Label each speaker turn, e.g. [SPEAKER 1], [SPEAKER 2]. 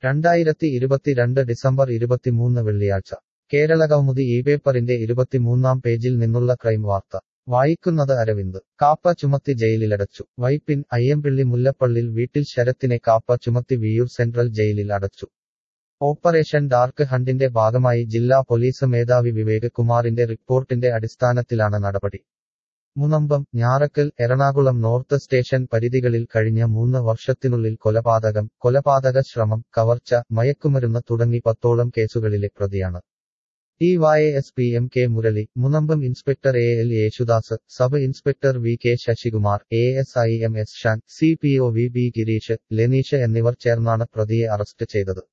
[SPEAKER 1] രണ്ടായിരത്തി ഇരുപത്തിരണ്ട് ഡിസംബർ ഇരുപത്തിമൂന്ന് വെള്ളിയാഴ്ച കേരളകൗമുദി ഈ പേപ്പറിന്റെ ഇരുപത്തിമൂന്നാം പേജിൽ നിന്നുള്ള ക്രൈം വാർത്ത വായിക്കുന്നത് അരവിന്ദ് കാപ്പ ചുമത്തി ജയിലിലടച്ചു വൈപ്പിൻ അയ്യമ്പിള്ളി മുല്ലപ്പള്ളിൽ വീട്ടിൽ ശരത്തിനെ കാപ്പ ചുമത്തി വിയൂർ സെൻട്രൽ ജയിലിൽ അടച്ചു ഓപ്പറേഷൻ ഡാർക്ക് ഹണ്ടിന്റെ ഭാഗമായി ജില്ലാ പോലീസ് മേധാവി വിവേക് കുമാറിന്റെ റിപ്പോർട്ടിന്റെ അടിസ്ഥാനത്തിലാണ് നടപടി മുനമ്പം ഞാറക്കൽ എറണാകുളം നോർത്ത് സ്റ്റേഷൻ പരിധികളിൽ കഴിഞ്ഞ മൂന്ന് വർഷത്തിനുള്ളിൽ കൊലപാതകം കൊലപാതക ശ്രമം കവർച്ച മയക്കുമരുന്ന് തുടങ്ങി പത്തോളം കേസുകളിലെ പ്രതിയാണ് DYS P M K Murali Munambam inspector A L Yesudas sub inspector V K Sasikumar A S I M S Shan C P O V B Gireesh Leneesh എന്നിവർ ചേർന്നാണ് പ്രതിയെ അറസ്റ്റ് ചെയ്തത്